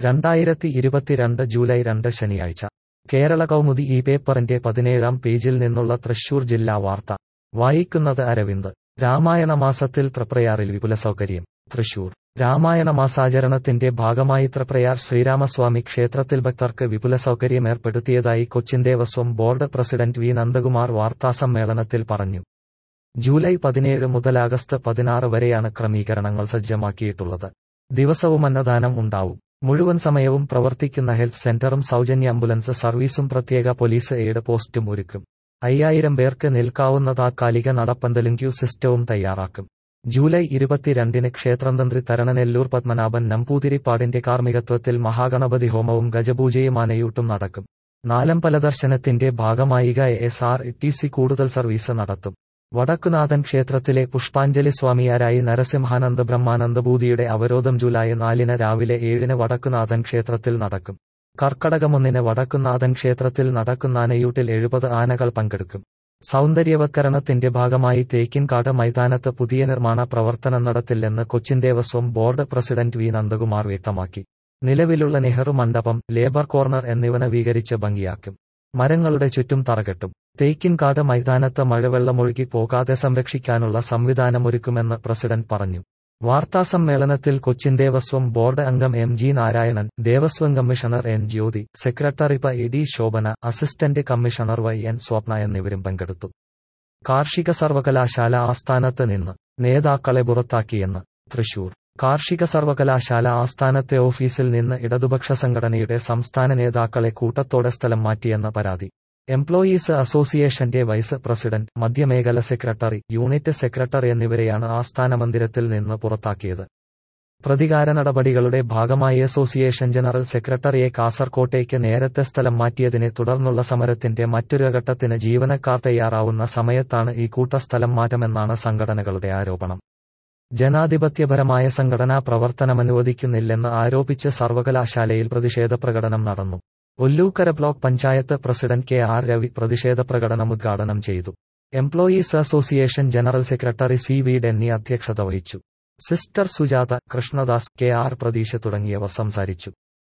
രണ്ടായിരത്തി ഇരുപത്തിരണ്ട് ജൂലൈ രണ്ട് ശനിയാഴ്ച കേരള കൗമുദി ഈ പേപ്പറിന്റെ പതിനേഴാം പേജിൽ നിന്നുള്ള തൃശൂർ ജില്ലാ വാർത്ത വായിക്കുന്നത് അരവിന്ദ് രാമായണ മാസത്തിൽ തൃപ്രയാറിൽ വിപുല സൗകര്യം തൃശൂർ രാമായണ മാസാചരണത്തിന്റെ ഭാഗമായി തൃപ്രയാർ ശ്രീരാമസ്വാമി ക്ഷേത്രത്തിൽ ഭക്തർക്ക് വിപുല സൗകര്യം ഏർപ്പെടുത്തിയതായി Cochin Devaswom board president V Nandakumar വാർത്താസമ്മേളനത്തിൽ പറഞ്ഞു ജൂലൈ പതിനേഴ് മുതൽ ആഗസ്റ്റ് പതിനാറ് വരെയാണ് ക്രമീകരണങ്ങൾ സജ്ജമാക്കിയിട്ടുള്ളത് ദിവസവും അന്നദാനം ഉണ്ടാവും മുഴുവൻ സമയവും പ്രവർത്തിക്കുന്ന ഹെൽത്ത് സെന്ററും സൗജന്യ ആംബുലൻസ് സർവീസും പ്രത്യേക പോലീസ് എയ്ഡ് പോസ്റ്റും ഒരുക്കും അയ്യായിരം പേർക്ക് നിൽക്കാവുന്ന താത്കാലിക നടപ്പന്തലും ക്യൂ സിസ്റ്റവും തയ്യാറാക്കും ജൂലൈ ഇരുപത്തിരണ്ടിന് ക്ഷേത്രതന്ത്രി തരണനെല്ലൂർ പത്മനാഭൻ നമ്പൂതിരിപ്പാടിന്റെ കാർമ്മികത്വത്തിൽ മഹാഗണപതി ഹോമവും ഗജപൂജയും ആനയൂട്ടും നടക്കും നാലമ്പല ദർശനത്തിന്റെ ഭാഗമായി എസ് ആർ ടി സി കൂടുതൽ സർവീസ് നടത്തും വടക്കുനാഥൻ ക്ഷേത്രത്തിലെ പുഷ്പാഞ്ജലി സ്വാമിയാരായി നരസിംഹാനന്ദ ബ്രഹ്മാനന്ദഭൂതിയുടെ അവരോധം ജൂലൈ നാലിന് രാവിലെ ഏഴിന് വടക്കുനാഥൻ ക്ഷേത്രത്തിൽ നടക്കും കർക്കടകമൊന്നിന് വടക്കുനാഥൻ ക്ഷേത്രത്തിൽ നടക്കുന്ന ആനയൂട്ടിൽ എഴുപത് ആനകൾ പങ്കെടുക്കും സൗന്ദര്യവത്കരണത്തിന്റെ ഭാഗമായി തേക്കിൻകാട് മൈതാനത്ത് പുതിയ നിർമ്മാണ പ്രവർത്തനം നടത്തില്ലെന്ന് Cochin Devaswom board president V Nandakumar വ്യക്തമാക്കി നിലവിലുള്ള നെഹ്റു മണ്ഡപം ലേബർ കോർണർ എന്നിവ നവീകരിച്ച് ഭംഗിയാക്കും മരങ്ങളുടെ ചുറ്റും തറകെട്ടും തേക്കിൻകാട് മൈതാനത്ത് മഴവെള്ളമൊഴുകി പോകാതെ സംരക്ഷിക്കാനുള്ള സംവിധാനമൊരുക്കുമെന്ന് പ്രസിഡന്റ് പറഞ്ഞു വാർത്താസമ്മേളനത്തിൽ കൊച്ചിൻ ദേവസ്വം ബോർഡ് അംഗം M G Narayanan Devaswom commissioner N Jyothi secretary പ E D Shobhana assistant commissioner Y N Swapna എന്നിവരും പങ്കെടുത്തു കാർഷിക സർവകലാശാല ആസ്ഥാനത്ത് നിന്ന് നേതാക്കളെ പുറത്താക്കിയെന്ന് തൃശൂർ കാർഷിക സർവകലാശാല ആസ്ഥാനത്തെ ഓഫീസിൽ നിന്ന് ഇടതുപക്ഷ സംഘടനയുടെ സംസ്ഥാന നേതാക്കളെ കൂട്ടത്തോടെ സ്ഥലം മാറ്റിയെന്ന പരാതി എംപ്ലോയീസ് അസോസിയേഷന്റെ വൈസ് പ്രസിഡന്റ് മധ്യമേഖല സെക്രട്ടറി യൂണിറ്റ് സെക്രട്ടറി എന്നിവരെയാണ് ആസ്ഥാന മന്ദിരത്തിൽ നിന്ന് പുറത്താക്കിയത് പ്രതികാര നടപടികളുടെ ഭാഗമായി അസോസിയേഷൻ ജനറൽ സെക്രട്ടറിയെ കാസർകോട്ടേക്ക് നേരത്തെ സ്ഥലം മാറ്റിയതിനെ തുടർന്നുള്ള സമരത്തിന്റെ മറ്റൊരു ഘട്ടത്തിന് ജീവനക്കാർ തയ്യാറാവുന്ന സമയത്താണ് ഈ കൂട്ടസ്ഥലം മാറ്റമെന്നാണ് സംഘടനകളുടെ ആരോപണം ജനാധിപത്യപരമായ സംഘടനാ പ്രവർത്തനം അനുവദിക്കുന്നില്ലെന്ന് ആരോപിച്ച് സർവകലാശാലയിൽ പ്രതിഷേധ പ്രകടനം നടന്നു Ollukkara block panchayat president K R Ravi പ്രതിഷേധ പ്രകടനം ഉദ്ഘാടനം ചെയ്തു employees association general secretary C V Denny അധ്യക്ഷത വഹിച്ചു sister Sujatha Krishnadas K R Prateesh തുടങ്ങിയവർ സംസാരിച്ചു